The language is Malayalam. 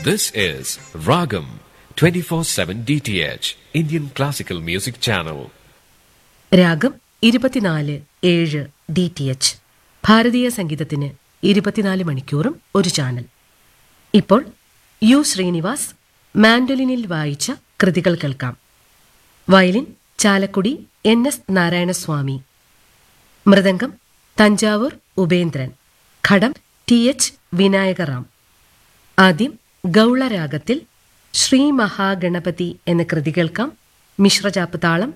This is Ragam 24/7 DTH Indian Classical Music Channel. രാഗം ഇരുപത്തിനാല് ഏഴ് ഡി ടി എച്ച് ഭാരതീയ സംഗീതത്തിന് ഇരുപത്തിനാല് മണിക്കൂറും ഒരു ചാനൽ ഇപ്പോൾ യു ശ്രീനിവാസ് മാൻഡലിനിൽ വായിച്ച കൃതികൾ കേൾക്കാം violin Chalakudy N S Narayanaswamy mridangam Thanjavur Upendran ghatam T H Vinayakram ആദ്യം ഗൗളരാഗത്തിൽ ശ്രീ മഹാഗണപതി എന്ന കൃതി കേൾക്കാം മിശ്രജാപ്പ് താളം